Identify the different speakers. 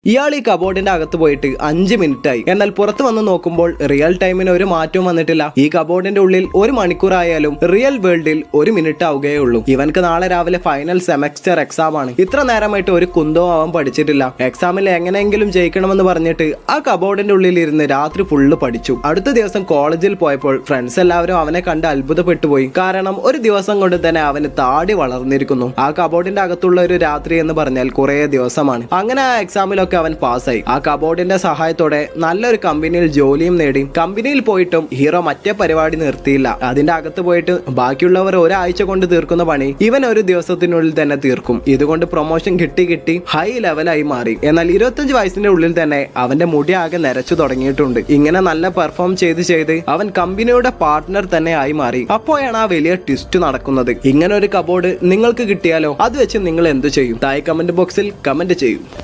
Speaker 1: ഇയാൾ ഈ കബോർഡിന്റെ അകത്ത് പോയിട്ട് അഞ്ച് മിനിറ്റ് ആയി എന്നാൽ പുറത്ത് വന്ന് നോക്കുമ്പോൾ റിയൽ ടൈമിന് ഒരു മാറ്റവും വന്നിട്ടില്ല ഈ കബോർഡിന്റെ ഉള്ളിൽ ഒരു മണിക്കൂർ ആയാലും റിയൽ വേൾഡിൽ ഒരു മിനിറ്റ് ആവുകയേ ഉള്ളൂ ഇവൻക്ക് നാളെ രാവിലെ ഫൈനൽ സെമസ്റ്റർ എക്സാം ആണ് ഇത്ര നേരമായിട്ട് ഒരു കുന്തവും അവൻ പഠിച്ചിട്ടില്ല എക്സാമിൽ എങ്ങനെയെങ്കിലും ജയിക്കണമെന്ന് പറഞ്ഞിട്ട് ആ കബോർഡിന്റെ ഉള്ളിൽ ഇരുന്ന് രാത്രി ഫുള്ള് പഠിച്ചു അടുത്ത ദിവസം കോളേജിൽ പോയപ്പോൾ ഫ്രണ്ട്സ് എല്ലാവരും അവനെ കണ്ട് അത്ഭുതപ്പെട്ടു പോയി കാരണം ഒരു ദിവസം കൊണ്ട് തന്നെ അവന് താടി വളർന്നിരിക്കുന്നു ആ കബോർഡിന്റെ അകത്തുള്ള ഒരു രാത്രി എന്ന് പറഞ്ഞാൽ കുറേ ദിവസമാണ് അങ്ങനെ ആ എക്സാമിലൊക്കെ അവൻ പാസ്സായി ആ കബോർഡിന്റെ സഹായത്തോടെ നല്ലൊരു കമ്പനിയിൽ ജോലിയും നേടി കമ്പനിയിൽ പോയിട്ടും ഹീറോ മറ്റേ പരിപാടി നിർത്തിയില്ല അതിന്റെ അകത്ത് പോയിട്ട് ബാക്കിയുള്ളവർ ഒരാഴ്ച കൊണ്ട് തീർക്കുന്ന പണി ഇവൻ ഒരു ദിവസത്തിനുള്ളിൽ തന്നെ തീർക്കും ഇതുകൊണ്ട് പ്രൊമോഷൻ കിട്ടി കിട്ടി ഹൈ ലെവലായി മാറി എന്നാൽ ഇരുപത്തഞ്ച് വയസ്സിന്റെ ഉള്ളിൽ തന്നെ അവന്റെ മുടി ആകെ നരച്ചു തുടങ്ങിയിട്ടുണ്ട് ഇങ്ങനെ നല്ല പെർഫോം ചെയ്ത് ചെയ്ത് അവൻ കമ്പനിയുടെ പാർട്ട്ണർ തന്നെ ആയി മാറി അപ്പോഴാണ് ആ വലിയ ട്വിസ്റ്റ് നടക്കുന്നത് ഇങ്ങനെ ഒരു കബോർഡ് നിങ്ങൾക്ക് കിട്ടിയാലോ അത് വെച്ച് നിങ്ങൾ എന്ത് ചെയ്യും താഴെ കമന്റ് ബോക്സിൽ കമന്റ് ചെയ്യും